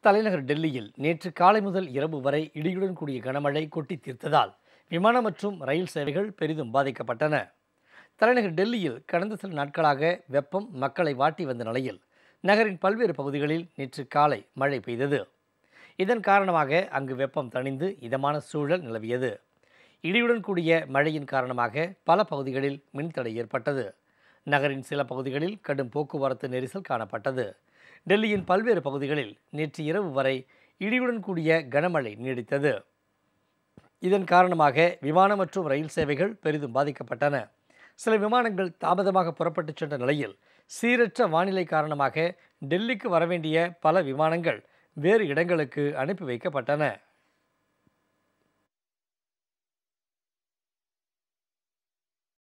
தலைநகர் டெல்லியில் நேற்று காலை முதல் இரவு வரை இடியுடன் கூடிய கனமழை கொட்டி தீர்த்ததால் விமான மற்றும் ரயில் சேவைகள் பெரிதும் பாதிக்கப்பட்டன தலைநகர் டெல்லியில் கடந்த சில நாட்களாக வெப்பம் மக்களை வாட்டி வந்த நிலையில் நகரின் பல்வேறு பகுதிகளில் நேற்று காலை மழை பெய்தது இதன் காரணமாக அங்கு வெப்பம் தணிந்து இதமான சூழல் நிலவியது இடியுடன் கூடிய மழையின் காரணமாக பல பகுதிகளில் மின்தடை ஏற்பட்டது நகரின் சில பகுதிகளில் கடும் போக்குவரத்து நெரிசல் காணப்பட்டது டெல்லியின் பல்வேறு பகுதிகளில் நேற்று இரவு வரை இடியுடன் கூடிய கனமழை நீடித்தது இதன் காரணமாக விமான மற்றும் ரயில் சேவைகள் பெரிதும் பாதிக்கப்பட்டன சில விமானங்கள் தாமதமாக புறப்பட்டுச் சென்ற நிலையில் சீரற்ற வானிலை காரணமாக டெல்லிக்கு வரவேண்டிய பல விமானங்கள் வேறு இடங்களுக்கு அனுப்பி வைக்கப்பட்டன